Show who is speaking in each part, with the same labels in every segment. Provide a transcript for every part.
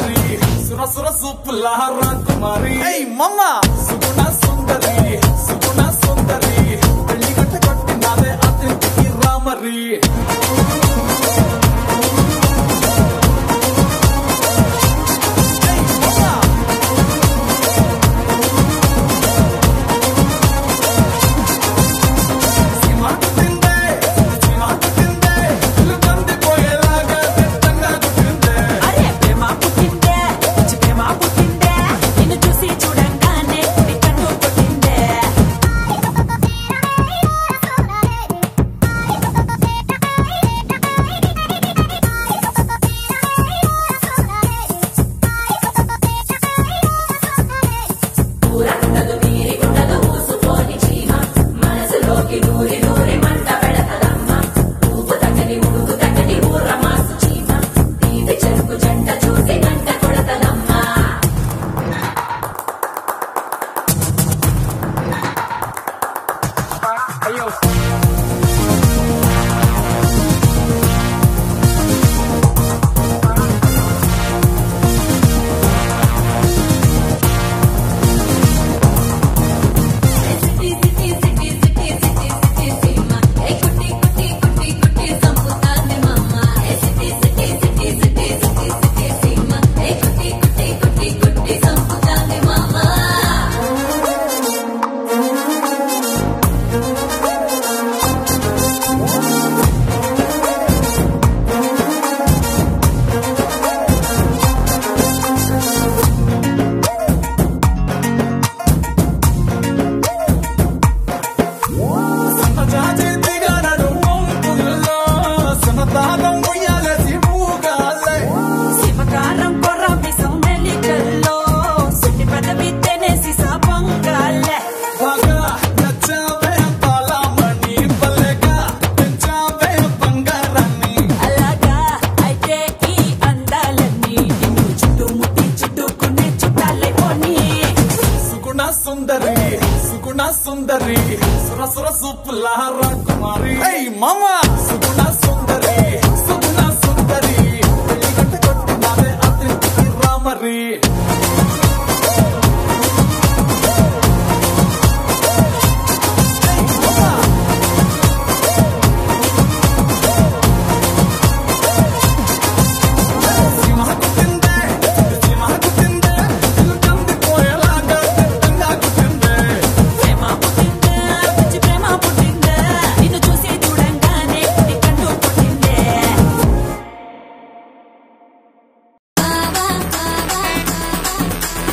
Speaker 1: సుందరి సుర సుర సూపుల రాకుమారి ఏయ్ మమ్మ సుగుణ సుందరి సుగుణ సుందరి పెళ్లి గట్ట కొట్టినాదే అతిథికి రామరి ఏయ్ మమ్మ సిమాకు తిందే సిమాకు తిందే ఇల్లు కందిపోయేలాగా తిట్టంగా కుట్టిందే
Speaker 2: అరే ప్రేమ పుట్టిందే పిచ్చి ప్రేమ పుట్టిందే నిన్ను చూసి చూడంగానే నీ కన్ను కొట్టిందే ఊరకుండదు వీరికుండదు ఊసుకొని చీమ మనసులోకి నూరి నూరి మంట పెడతదమ్మ ఊపు తగ్గని ఉడుకు తగ్గని ఊర మాసు చీమ తీపి చెరుకు జంట చూసి గంట కొడతదమ్మా సిటీ సిటీ సిటీ సిటీ సిటీ సిటీ సీమ ఏ కుట్టి కుట్టి కుట్టి కుట్టి సంపుతాంది మమ్మ ఏ సిటీ సిటీ సిటీ సిటీ సిటీ సిటీ సీమ ఏ కుట్టి కుట్టి కుట్టి కుట్టి సంపుతాంది మమ్మ
Speaker 1: సన్నజాజి దిగనడు వంపుల్లో సన్నదానం ఉయ్యాలేసి ఊగాలే
Speaker 2: శివకారం కొర్ర మిసం మెలికల్లో సుట్టి పదవి తెనేసి సాపంగాలే
Speaker 1: బాగా నచ్చావే బాలమణి పల్లెగా పెంచావే బంగారాన్ని
Speaker 2: అలాగా అయితే ఈ అందాలన్నీ నిన్ను చుట్టుముట్టి చుట్టుకునే చుట్టాలే పోనీ
Speaker 1: సుగుణ సుందరి సుగుణ సుందరి సుర సుర సూపుల రాకుమారి ఏయ్ మామ సుగుణ సుందరి సుగుణ సుందరి పెళ్లి గంట కొట్టినాదే అతిథికి రామరి ఏయ్ మామ సింహకు తిందే సింహకు తిందే ఇల్లు కందిపోయేలాగా తిట్టంగా కుట్టిందే
Speaker 2: ప్రేమ పుట్టిందే పిచ్చి ప్రేమ పుట్టిందే నిన్ను చూసి చూడంగానే నీ కన్ను కొట్టిందే
Speaker 3: బావా బావా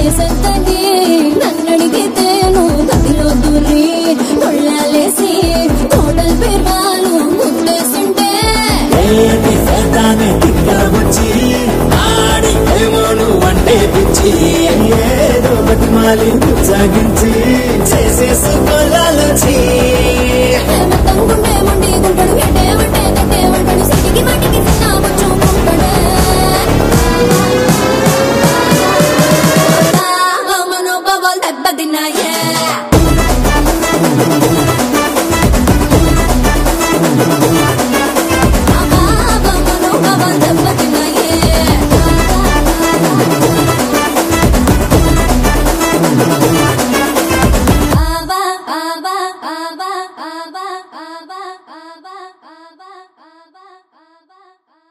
Speaker 2: చేసంతని నన్నడిగితేను గదిలో దూరి ముళ్ళాలేసి హోటల్ పేర్వాలు ముట్టేస్తుంటే
Speaker 3: ఏటి సేతానే తిక్క వచ్చి ఆడి ఏమోను అంటే పిచ్చి ఏదో బతిమాలి సాగించి చేసేసు కొలాలొచ్చి
Speaker 2: మొత్తం గుండె మొండి గుంటడు ఎటే వంటే కట్టే వంటడు సిటికి మాటికి చిన్న కొంచెం కుంటడే మనోభావాలు దెబ్బతిన్నాయే మనోభావాలు దెబ్బతిన్నాయే ఆబా ఆబా ఆబా ఆబా ఆబా ఆబా ఆబా ఆబా ఆబా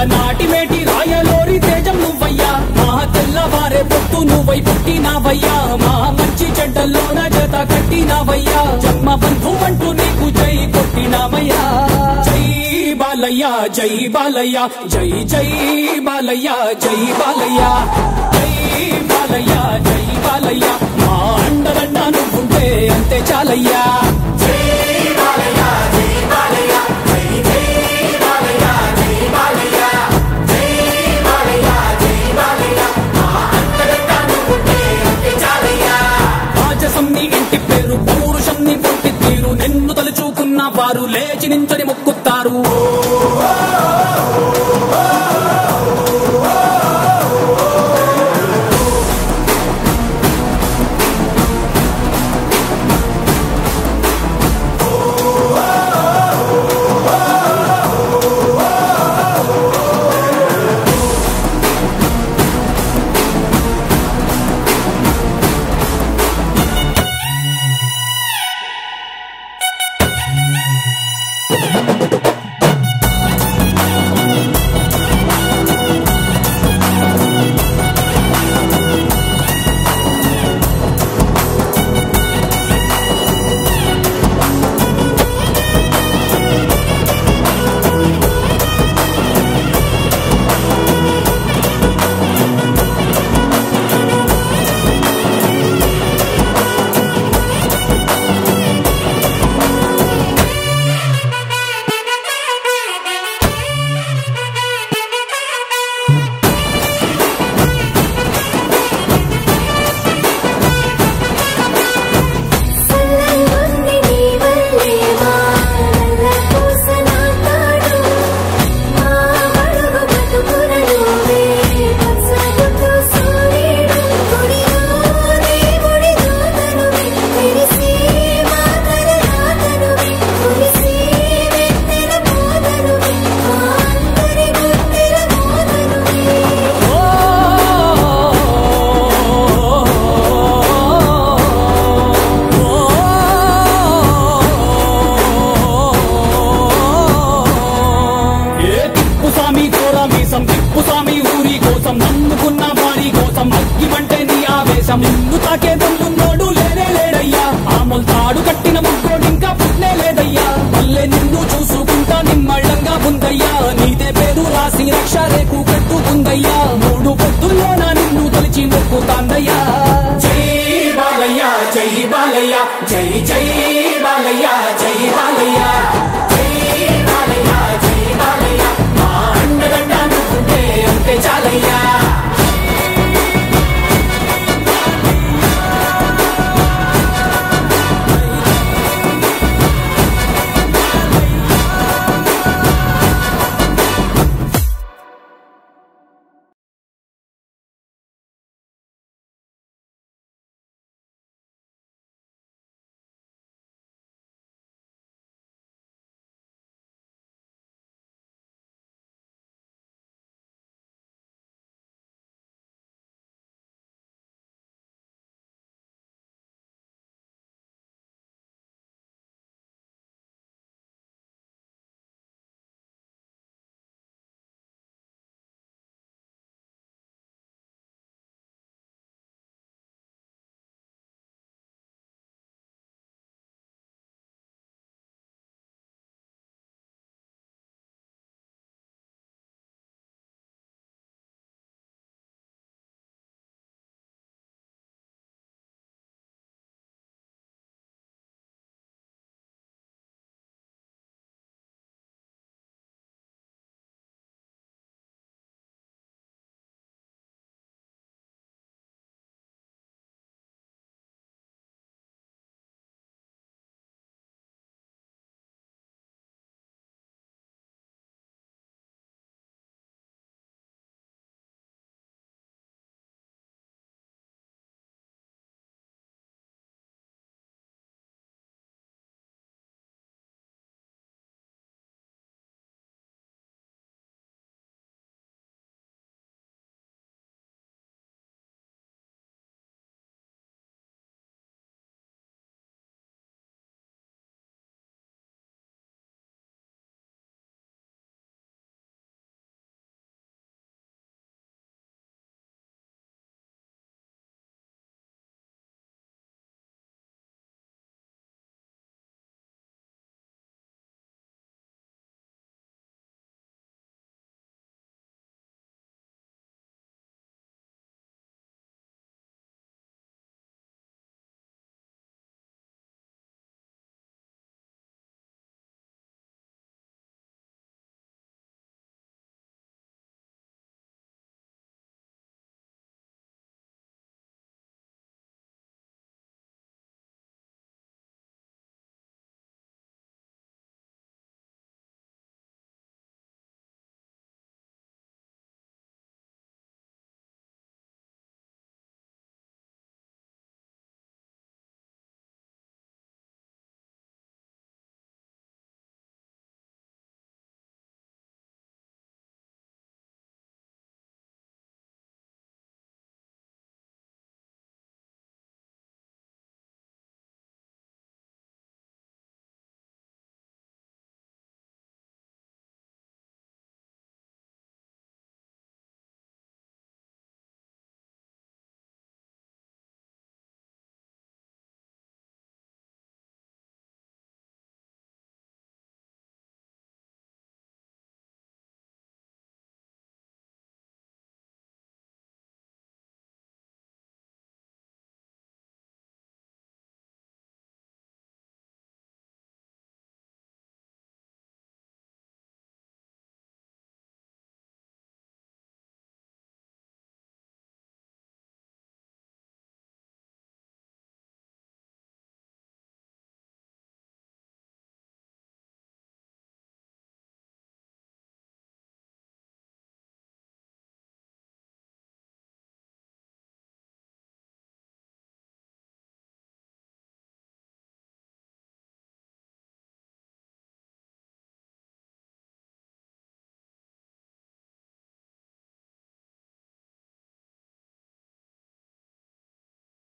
Speaker 4: అలనాటి మేటి రాయలోరి తేజం నువ్వయ్యా మా తెల్లవారే పొత్తు నువ్వై పుట్టినావయ్యా మా మంచి చెడ్డల్లోన జత కట్టినావయ్యా జన్మ బంధు అంటూ నీకు జై కొట్టినామయ్యా జై బాలయ్య జై బాలయ్య జై జై బాలయ్య జై బాలయ్య జై బాలయ్య జై బాలయ్య మా అండదండ నువ్వుంటే అంతే చాలయ్యా రాజసం నీ ఇంటి పేరు పౌరుషం నీ పొట్టి తీరు నిన్ను తలుచుకున్న వారు లేచి నించని మొక్కుతారు
Speaker 2: సల్లగుంది నీ వల్లేవా నల్ల పూసన తాడు మా మడుగు బతుకున నువ్వే పచ్చగుట్టు సూర్యుడు గుడిలో దేవుడి దూతనువే తెలిసి మా కలరాతనువే కురిసి వెన్నెల మోదనువే మా అందరి గుండెల మోదనువే
Speaker 4: ఏ తిప్పు స్వామి కోర మీసం తిప్పు స్వామి ఊరి కోసం నమ్ముకున్న వారి కోసం అగ్గి మంటే నీ ఆవేశం నిన్ను తాకే దమ్మున్నోడు లేనే లేడయ్యా ఆముల్ తాడు కట్టిన ముక్కోడు ఇంకా పుట్నే లేదయ్యా మళ్ళీ నిన్ను చూసుకుంటా నిమ్మళ్ళంగా ఉందయ్యా నీదే పేరు రాసి రక్ష రేకు కట్టుకుందయ్యా మూడు పొద్దుల్లోన నిన్ను తలిచి మొక్కుతాందయ్యా జై బాలయ్య జై బాలయ్య జై జై